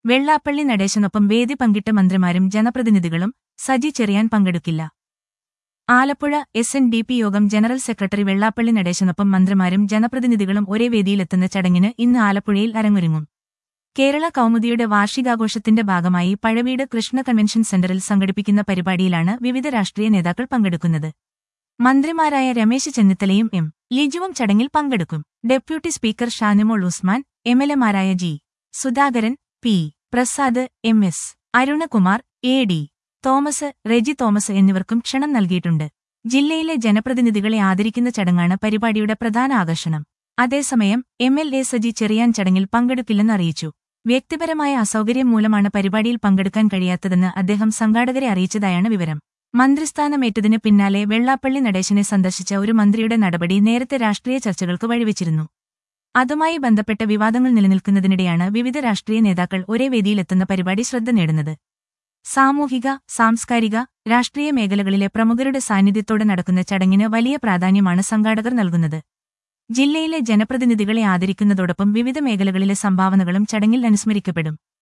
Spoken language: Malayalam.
വെള്ളാപ്പള്ളി നടേശനൊപ്പം വേദി പങ്കിട്ട മന്ത്രിമാരും ജനപ്രതിനിധികളും സജി ചെറിയാൻ പങ്കെടുക്കില്ല Alappuzha S N D P Yogam general secretary Vellappally നടേശനൊപ്പം മന്ത്രിമാരും ജനപ്രതിനിധികളും ഒരേ വേദിയിലെത്തുന്ന ചടങ്ങിന് ഇന്ന് ആലപ്പുഴയിൽ അരങ്ങൊരുങ്ങും കേരള കൗമുദിയുടെ വാർഷികാഘോഷത്തിന്റെ ഭാഗമായി പഴവീട് കൃഷ്ണ കൺവെൻഷൻ സെന്ററിൽ സംഘടിപ്പിക്കുന്ന പരിപാടിയിലാണ് വിവിധ രാഷ്ട്രീയ നേതാക്കൾ പങ്കെടുക്കുന്നത് മന്ത്രിമാരായ രമേശ് ചെന്നിത്തലയും എം ലിജുവും ചടങ്ങിൽ പങ്കെടുക്കും ഡെപ്യൂട്ടി സ്പീക്കർ ഷാനിമോൾ ഉസ്മാൻ എംഎൽഎമാരായ G Sudhakaran P Prasad M S Arunakumar A D Thomas Reji Thomas എന്നിവർക്കും ക്ഷണം നൽകിയിട്ടുണ്ട് ജില്ലയിലെ ജനപ്രതിനിധികളെ ആദരിക്കുന്ന ചടങ്ങാണ് പരിപാടിയുടെ പ്രധാന ആകർഷണം അതേസമയം M L A Saji Cherian ചടങ്ങിൽ പങ്കെടുക്കില്ലെന്ന് അറിയിച്ചു വ്യക്തിപരമായ അസൗകര്യം മൂലമാണ് പരിപാടിയിൽ പങ്കെടുക്കാൻ കഴിയാത്തതെന്ന് അദ്ദേഹം സംഘാടകരെ അറിയിച്ചതായാണ് വിവരം മന്ത്രിസ്ഥാനമേറ്റതിന് പിന്നാലെ വെള്ളാപ്പള്ളി നടേശനെ സന്ദർശിച്ച ഒരു മന്ത്രിയുടെ നടപടി നേരത്തെ രാഷ്ട്രീയ ചർച്ചകൾക്ക് വഴിവെച്ചിരുന്നു അതുമായി ബന്ധപ്പെട്ട വിവാദങ്ങൾ നിലനിൽക്കുന്നതിനിടെയാണ് വിവിധ രാഷ്ട്രീയ നേതാക്കൾ ഒരേ വേദിയിലെത്തുന്ന പരിപാടി ശ്രദ്ധ നേടുന്നത് സാമൂഹിക സാംസ്കാരിക രാഷ്ട്രീയ മേഖലകളിലെ പ്രമുഖരുടെ സാന്നിധ്യത്തോടെ നടക്കുന്ന ചടങ്ങിന് വലിയ പ്രാധാന്യമാണ് സംഘാടകർ നൽകുന്നത് ജില്ലയിലെ ജനപ്രതിനിധികളെ ആദരിക്കുന്നതോടൊപ്പം വിവിധ മേഖലകളിലെ സംഭാവനകളും ചടങ്ങിൽ അനുസ്മരിക്കപ്പെടും